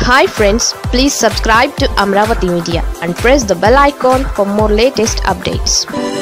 hi friends please subscribe to Amaravati media and press the bell icon for more latest updates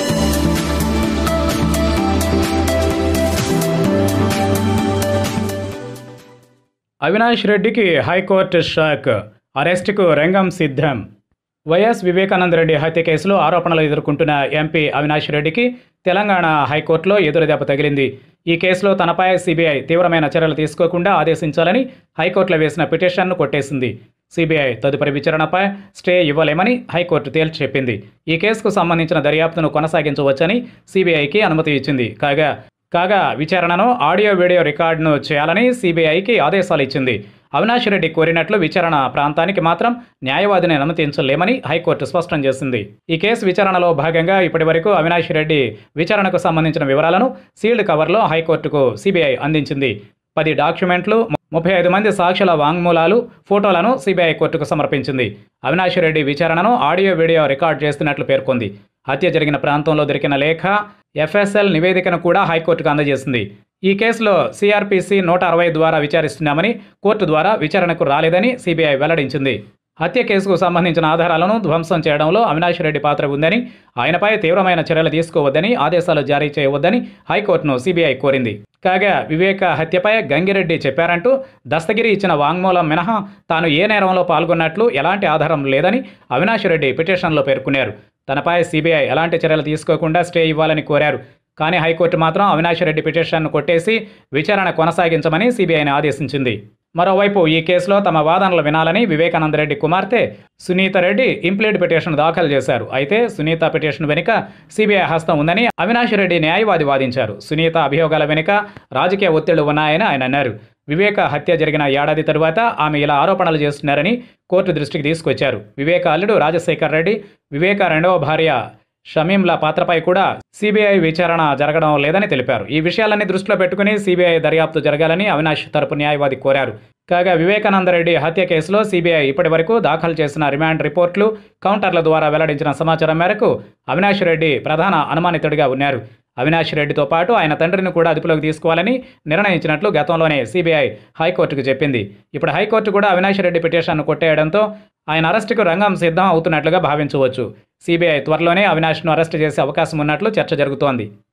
Avinash రెడ్డికి high court shock అరెస్టుకు రంగం సిద్ధం YS Vivekananda Reddy హత్య కేసులో ఆరోపణలు ఎదుర్కొంటున్న ఎంపీ అవినాష్ రెడ్డికి తెలంగాణ హైకోర్టులో ఎదురుదెబ్బ తగిలింది ఈ కేసులో తనపై సిబిఐ తీవ్రమైన చర్యలు తీసుకోకుండా ఆదేశించాలని హైకోర్టులో వేసిన పిటిషన్ను కొట్టేసింది సిబిఐ తదుపరి విచారణపై స్టే ఇవ్వలేమని హైకోర్టు తేల్చి చెప్పింది ఈ కేసుకు సంబంధించిన దర్యాప్తును కొనసాగించవచ్చని సిబిఐకి అనుమతి ఇచ్చింది కాగా కాగా విచారణను ఆడియో వీడియో రికార్డును చేయాలని సిబిఐకి ఆదేశాలు ఇచ్చింది అవినాష్ రెడ్డి కోరినట్లు విచారణ ప్రాంతానికి మాత్రం న్యాయవాదిని అనుమతించలేమని హైకోర్టు స్పష్టం చేసింది ఈ కేసు విచారణలో భాగంగా ఇప్పటివరకు అవినాష్ రెడ్డి విచారణకు సంబంధించిన వివరాలను సీల్డ్ కవర్లో హైకోర్టుకు సిబిఐ అందించింది పది డాక్యుమెంట్లు ముప్పై ఐదు మంది సాక్షుల వాంగ్మూలాలు ఫోటోలను సిబిఐ కోర్టుకు సమర్పించింది అవినాష్ రెడ్డి విచారణను ఆడియో వీడియో రికార్డ్ చేస్తున్నట్లు పేర్కొంది హత్య జరిగిన ప్రాంతంలో దొరికిన లేఖ ఎఫ్ఎస్ఎల్ నివేదికను కూడా హైకోర్టుకు అందజేసింది ఈ కేసులో సిఆర్పిసి నూట అరవై ద్వారా విచారిస్తున్నామని కోర్టు ద్వారా విచారణకు రాలేదని సిబిఐ వెల్లడించింది హత్య కేసుకు సంబంధించిన ఆధారాలను ధ్వంసం చేయడంలో అవినాష్ రెడ్డి పాత్ర ఉందని ఆయనపై తీవ్రమైన చర్యలు తీసుకోవద్దని ఆదేశాలు జారీ చేయవద్దని హైకోర్టును సిబిఐ కోరింది కాగా వివేక హత్యపై గంగిరెడ్డి చెప్పారంటూ దస్తగిరి ఇచ్చిన వాంగ్మూలం మినహా తాను ఏ నేరంలో పాల్గొన్నట్లు ఎలాంటి ఆధారం లేదని అవినాష్ రెడ్డి పిటిషన్లో పేర్కొన్నారు తనపై సిబిఐ ఎలాంటి చర్యలు తీసుకోకుండా స్టే ఇవ్వాలని కోరారు కానీ హైకోర్టు మాత్రం అవినాష్ రెడ్డి పిటిషన్ను కొట్టేసి విచారణ కొనసాగించమని సిబిఐని ఆదేశించింది మరోవైపు ఈ కేసులో తమ వాదనలు వినాలని వివేకానంద రెడ్డి కుమార్తె సునీత రెడ్డి ఇంప్లీడ్ పిటిషన్ దాఖలు చేశారు అయితే సునీత పిటిషన్ వెనుక సిబిఐ హస్తం ఉందని అవినాష్ రెడ్డి న్యాయవాది వాదించారు సునీత అభియోగాల వెనుక రాజకీయ ఒత్తిళ్లు ఉన్నాయని ఆయన అన్నారు వివేక హత్య జరిగిన ఏడాది తరువాత ఆమె ఇలా ఆరోపణలు చేస్తున్నారని కోర్టు దృష్టికి తీసుకొచ్చారు వివేక అల్లుడు రాజశేఖర్ రెడ్డి వివేక రెండవ భార్య షమీంల పాత్రపై కూడా సిబిఐ విచారణ జరగడం లేదని తెలిపారు ఈ విషయాలన్నీ దృష్టిలో పెట్టుకుని సిబిఐ దర్యాప్తు జరగాలని అవినాష్ తరపు న్యాయవాది కోరారు కాగా వివేకానందరెడ్డి హత్య కేసులో సిబిఐ ఇప్పటి వరకు దాఖలు చేసిన రిమాండ్ రిపోర్ట్లు కౌంటర్ల ద్వారా వెల్లడించిన సమాచారం మేరకు అవినాష్ రెడ్డి ప్రధాన అనుమానితుడిగా ఉన్నారు అవినాష్ రెడ్డితో పాటు ఆయన తండ్రిని కూడా అదుపులోకి తీసుకోవాలని నిర్ణయించినట్లు గతంలోనే సిబిఐ హైకోర్టుకు చెప్పింది ఇప్పుడు హైకోర్టు కూడా అవినాష్ రెడ్డి పిటిషన్ను కొట్టేయడంతో ఆయన అరెస్టుకు రంగం సిద్ధం అవుతున్నట్లుగా భావించవచ్చు సిబిఐ త్వరలోనే అవినాష్ను అరెస్టు చేసే అవకాశం ఉన్నట్లు చర్చ జరుగుతోంది